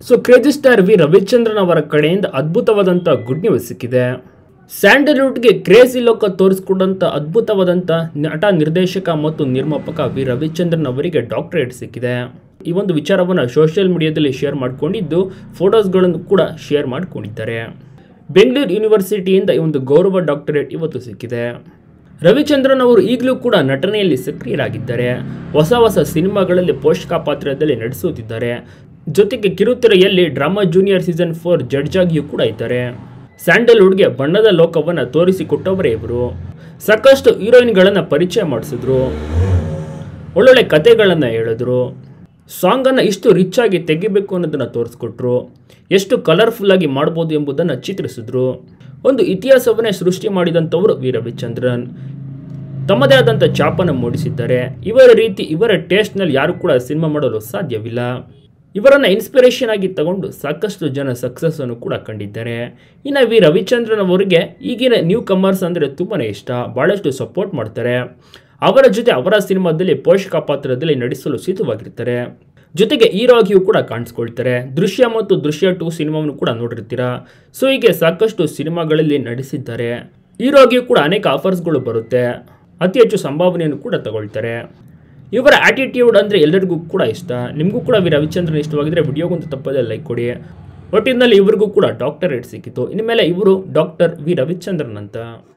so crazy star V Ravichandran ಅವರ ಕಡೆಯಿಂದ ಅದ್ಭುತವಾದಂಥ ಗುಡ್ ನ್ಯೂಸ್ ಸಿಕ್ಕಿದೆ ಸ್ಯಾಂಡಲ್ವುಡ್ಗೆ ಕ್ರೇಜಿ ಲೋಕ ತೋರಿಸ್ಕೊಡಂಥ ಅದ್ಭುತವಾದಂಥ ನಟ ನಿರ್ದೇಶಕ ಮತ್ತು ನಿರ್ಮಾಪಕ ವಿ ರವಿಚಂದ್ರನ್ ಅವರಿಗೆ ಡಾಕ್ಟರೇಟ್ ಸಿಕ್ಕಿದೆ ಈ ಒಂದು ವಿಚಾರವನ್ನು ಸೋಷಿಯಲ್ ಮೀಡಿಯಾದಲ್ಲಿ ಶೇರ್ ಮಾಡಿಕೊಂಡಿದ್ದು ಫೋಟೋಸ್ಗಳನ್ನು ಕೂಡ ಶೇರ್ ಮಾಡಿಕೊಂಡಿದ್ದಾರೆ ಬೆಂಗಳೂರು ಯೂನಿವರ್ಸಿಟಿಯಿಂದ ಈ ಒಂದು ಗೌರವ ಡಾಕ್ಟರೇಟ್ ಇವತ್ತು ಸಿಕ್ಕಿದೆ ರವಿಚಂದ್ರನ್ ಅವರು ಈಗಲೂ ಕೂಡ ನಟನೆಯಲ್ಲಿ ಸಕ್ರಿಯರಾಗಿದ್ದಾರೆ ಹೊಸ ಹೊಸ ಸಿನಿಮಾಗಳಲ್ಲಿ ಪೋಷಕ ಪಾತ್ರದಲ್ಲಿ ನಡೆಸುತ್ತಿದ್ದಾರೆ ಜೊತೆಗೆ ಕಿರುತೆರೆಯಲ್ಲಿ drama junior season four judge ಆಗಿಯೂ ಕೂಡ ಇದ್ದಾರೆ ಸ್ಯಾಂಡಲ್ವುಡ್ಗೆ ಬಣ್ಣದ ಲೋಕವನ್ನು ತೋರಿಸಿಕೊಟ್ಟವರೇ ಇವರು ಸಾಕಷ್ಟು ಹೀರೋಯಿನ್ಗಳನ್ನು ಪರಿಚಯ ಮಾಡಿಸಿದ್ರು ಒಳ್ಳೊಳ್ಳೆ ಕತೆಗಳನ್ನು ಹೇಳಿದ್ರು ಸಾಂಗನ್ನು ಇಷ್ಟು ರಿಚ್ ಆಗಿ ತೆಗಿಬೇಕು ಅನ್ನೋದನ್ನು ತೋರಿಸ್ಕೊಟ್ರು ಎಷ್ಟು ಕಲರ್ಫುಲ್ಲಾಗಿ ಮಾಡ್ಬೋದು ಎಂಬುದನ್ನು ಚಿತ್ರಿಸಿದ್ರು ಒಂದು ಇತಿಹಾಸವನ್ನೇ ಸೃಷ್ಟಿ ಮಾಡಿದಂಥವರು ವಿ ರವಿಚಂದ್ರನ್ ತಮ್ಮದೇ ಆದಂಥ ಚಾಪನ್ನು ಮೂಡಿಸಿದ್ದಾರೆ ಇವರ ರೀತಿ ಇವರ ಟೇಸ್ಟ್ನಲ್ಲಿ ಯಾರು ಕೂಡ ಸಿನಿಮಾ ಮಾಡಲು ಸಾಧ್ಯವಿಲ್ಲ ಇವರನ್ನು ಇನ್ಸ್ಪಿರೇಷನ್ ಆಗಿ ತಗೊಂಡು ಸಾಕಷ್ಟು ಜನ ಸಕ್ಸಸ್ಸನ್ನು ಕೂಡ ಕಂಡಿದ್ದಾರೆ ಇನ್ನು ವಿ ರವಿಚಂದ್ರನ್ ಅವರಿಗೆ ಈಗಿನ ನ್ಯೂ ಕಮರ್ಸ್ ಅಂದರೆ ತುಂಬಾ ಇಷ್ಟ ಭಾಳಷ್ಟು ಸಪೋರ್ಟ್ ಮಾಡ್ತಾರೆ ಅವರ ಜೊತೆ ಅವರ ಸಿನಿಮಾದಲ್ಲಿ ಪೋಷಕ ಪಾತ್ರದಲ್ಲಿ ನಡೆಸಲು ಸಿದ್ಧವಾಗಿರ್ತಾರೆ ಜೊತೆಗೆ ಹೀರೋ ಆಗಿಯೂ ಕೂಡ ಕಾಣಿಸ್ಕೊಳ್ತಾರೆ ದೃಶ್ಯ ಮತ್ತು ದೃಶ್ಯ ಟು ಸಿನಿಮಾವನ್ನು ಕೂಡ ನೋಡಿರ್ತೀರಾ ಸೊ ಹೀಗೆ ಸಾಕಷ್ಟು ಸಿನಿಮಾಗಳಲ್ಲಿ ನಡೆಸಿದ್ದಾರೆ ಹೀರೋ ಆಗಿಯೂ ಕೂಡ ಅನೇಕ ಆಫರ್ಸ್ಗಳು ಬರುತ್ತೆ ಅತಿ ಹೆಚ್ಚು ಸಂಭಾವನೆಯನ್ನು ಕೂಡ ತಗೊಳ್ತಾರೆ ಇವರ ಆಟಿಟ್ಯೂಡ್ ಅಂದರೆ ಎಲ್ಲರಿಗೂ ಕೂಡ ಇಷ್ಟ ನಿಮಗೂ ಕೂಡ ವಿ ರವಿಚಂದ್ರನ್ ಇಷ್ಟವಾಗಿದ್ರೆ ವಿಡಿಯೋಗೊಂದು ತಪ್ಪದೆ ಲೈಕ್ ಕೊಡಿ ಒಟ್ಟಿನಲ್ಲಿ ಇವರಿಗೂ ಕೂಡ ಡಾಕ್ಟರೇಟ್ ಸಿಕ್ಕಿತು ಇನ್ಮೇಲೆ ಇವರು ಡಾಕ್ಟರ್ ವಿ ರವಿಚಂದ್ರನ್ ಅಂತ